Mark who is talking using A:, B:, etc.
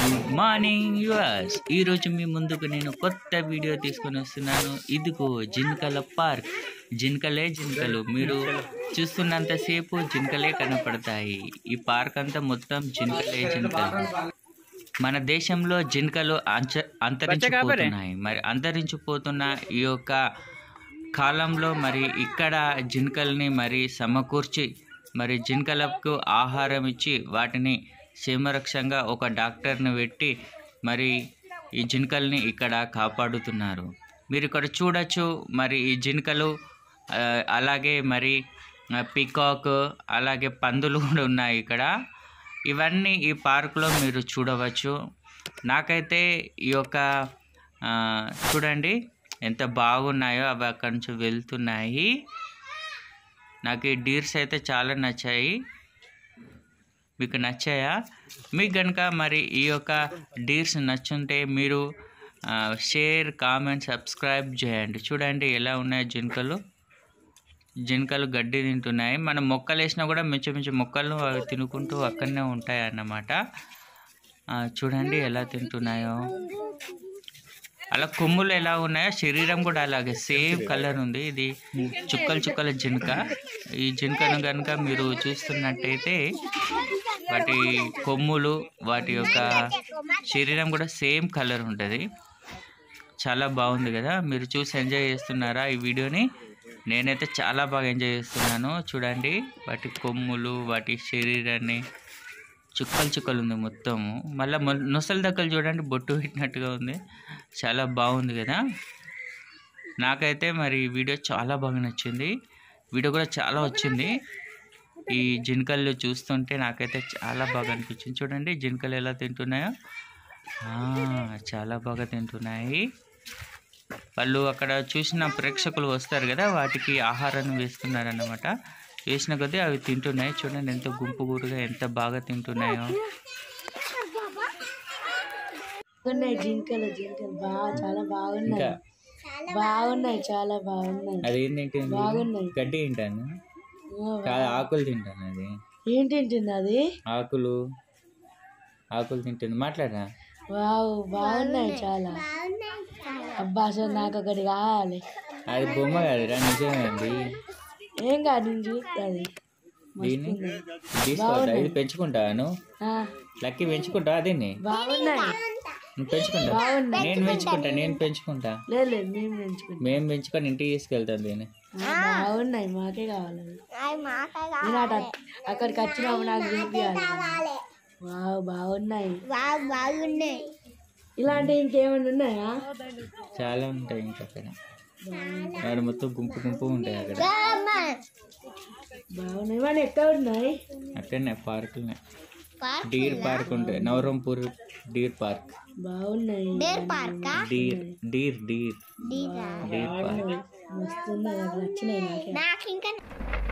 A: Good morning yours ఈరోజు మీ ముందుకు నేను కొత్త వీడియో తీసుకొని వస్తున్నాను ఇదిగో జింకల పార్క్ జింకలే జింకలు మీరు చూస్తున్నంతసేపు జింకలే కనపడతాయి ఈ పార్క్ అంతా మొత్తం జింకలే జింకలు మన దేశంలో జింకలు అంచ అంతరించిపోతున్నాయి మరి అంతరించిపోతున్న ఈ యొక్క కాలంలో మరి ఇక్కడ జింకల్ని మరి సమకూర్చి మరి జింకలకు ఆహారం ఇచ్చి వాటిని క్షేమరక్షంగా ఒక డాక్టర్ని పెట్టి మరి ఈ జింకల్ని ఇక్కడ కాపాడుతున్నారు మీరు ఇక్కడ చూడొచ్చు మరి ఈ జింకలు ఆ, అలాగే మరి పికాక్ అలాగే పందులు కూడా ఉన్నాయి ఇక్కడ ఇవన్నీ ఈ పార్కులో మీరు చూడవచ్చు నాకైతే ఈ యొక్క ఆ, చూడండి ఎంత బాగున్నాయో అవి అక్కడి నుంచి వెళ్తున్నాయి నాకు ఈ డీర్స్ అయితే చాలా నచ్చాయి మీకు నచ్చాయా మీకు కనుక మరి ఈ యొక్క డీర్స్ నచ్చుంటే మీరు ఆ, షేర్ కామెంట్ సబ్స్క్రైబ్ చేయండి చూడండి ఎలా ఉన్నాయి జింకలు జింకలు గడ్డి తింటున్నాయి మనం మొక్కలు వేసినా కూడా మంచి మంచి మొక్కలు అవి తినుకుంటూ అక్కడనే ఉంటాయి అన్నమాట ఆ, చూడండి ఎలా తింటున్నాయో అలా కొమ్ములు ఎలా ఉన్నాయో శరీరం కూడా అలాగే సేమ్ కలర్ ఉంది ఇది చుక్కలు చుక్కల జింక ఈ జింకను కనుక మీరు చూస్తున్నట్టయితే వాటి కొమ్ములు వాటి యొక్క శరీరం కూడా సేమ్ కలర్ ఉంటుంది చాలా బాగుంది కదా మీరు చూసి ఎంజాయ్ చేస్తున్నారా ఈ వీడియోని నేనైతే చాలా బాగా ఎంజాయ్ చేస్తున్నాను చూడండి వాటి కొమ్ములు వాటి శరీరాన్ని చుక్కలు చుక్కలు ఉంది మొత్తము మళ్ళీ నొసలు దక్కలు చూడండి బొట్టు పెట్టినట్టుగా ఉంది చాలా బాగుంది కదా నాకైతే మరి ఈ వీడియో చాలా బాగా నచ్చింది వీడియో కూడా చాలా వచ్చింది ఈ జింకలు చూస్తుంటే నాకైతే చాలా బాగా అనిపించింది చూడండి జింకలు ఎలా తింటున్నాయో ఆ, చాలా బాగా తింటున్నాయి వాళ్ళు అక్కడ చూసిన ప్రేక్షకులు వస్తారు కదా వాటికి ఆహారాన్ని వేస్తున్నారు అన్నమాట వేసిన కొద్దీ అవి తింటున్నాయి చూడండి ఎంత గుంపు గురుగా ఎంత బాగా తింటున్నాయో
B: బాగున్నాయి జింకలు జింకలు బాగా చాలా బాగున్నాయి
A: ఇంకా
B: బాగున్నాయి చాలా బాగున్నాయి
A: అది ఏంటంటే
B: బాగున్నాయి.
A: గడ్డి తింటాను
B: ఆ,
A: కాదు ఆకులు తింటాను అది
B: ఏంటేంటింది అది
A: ఆకులు ఆకులు తింటుంది మాట్లాడరా
B: వావ్ బాగున్నాయి చాలా అబ్బా అసలు నాకు ఒకటి కావాలి
A: అది బొమ్మ కాదురా నిజమే అండి
B: ఏం కాదు నేను చూస్తుంది
A: దీన్ని తీసుకోవద్దా ఇది పెంచుకుంటాను
B: ఆ,
A: లక్కీ పెంచుకుంటా దీన్ని
B: బాగున్నాయి
A: నువ్వు పెంచుకుంటా
B: బాగున్నాయి
A: నేను పెంచుకుంటా నేను పెంచుకుంటా
B: లేదు లేదు మేము పెంచుకుంటాం
A: మేము పెంచుకొని ఇంటికి తీసుకెళ్తాం దీన్ని
B: ఆ, బాగున్నాయి మాకే కావాలి అవి. నేను అటు అక్కడికి వచ్చినప్పుడు నాకు చూపించాలి వావ్ బాగున్నాయి
C: బాగున్నాయి
B: ఇలాంటివి ఇంకేమైనా ఉన్నాయా
A: చాలా ఉంటాయి ఇంకా అక్కడ అక్కడ మొత్తం గుంపు గుంపు ఉంటాయి అక్కడ
B: బాగున్నాయి ఇవన్నీ ఎక్కడ ఉన్నాయి
A: అక్కడనే పార్కులనే డీర్ పార్క్ ఉంటాయి నవరంపూర్ డీర్ పార్క్
B: బాగున్నాయి
A: deer deer deer deer park
B: మస్తున్నాయి నాకు నచ్చినాయి నాకే
C: నాకు ఇంకా